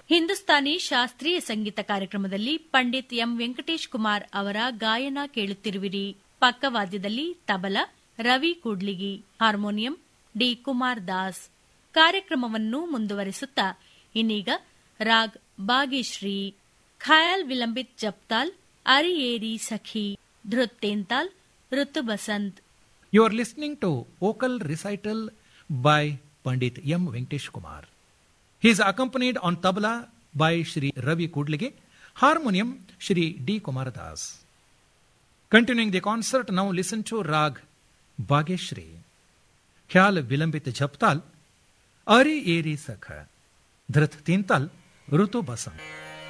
ಹಿಂದೂಸ್ತಾನಿ ಶಾಸ್ತ್ರೀಯ ಸಂಗೀತ ಕಾರ್ಯಕ್ರಮದಲ್ಲಿ ಪಂಡಿತ್ ಎಂ ವೆಂಕಟೇಶ್ ಕುಮಾರ್ ಅವರ ಗಾಯನ ಕೇಳುತ್ತಿರುವಿರಿ ಪಕ್ಕವಾದ್ಯದಲ್ಲಿ ತಬಲ ರವಿ ಕೂಡ್ಲಿಗಿ ಹಾರ್ಮೋನಿಯಂ ಡಿ ಕುಮಾರ್ ದಾಸ್ ಕಾರ್ಯಕ್ರಮವನ್ನು ಮುಂದುವರಿಸುತ್ತಾ ಇನ್ನೀಗ ರಾಗ್ ಬಾಗಿಶ್ರೀ ಖಯಾಲ್ ವಿಲಂಬಿತ್ ಜಪ್ತಾಲ್ ಅರಿಯೇರಿ ಸಖಿ ಧೃತ್ತೇಂತಾಲ್ ಋತು Basant You are listening to vocal recital by Pandit M. Venkatesh Kumar. He is accompanied on tabla by Shri Ravi Kudlige, harmonium Shri D. Kumar Das. Continuing the concert, now listen to Rag Bhageshri. Khyal Vilambit Jhaptal, Ari Eri Sakha, Dhrit Tintal, Rutu Basam.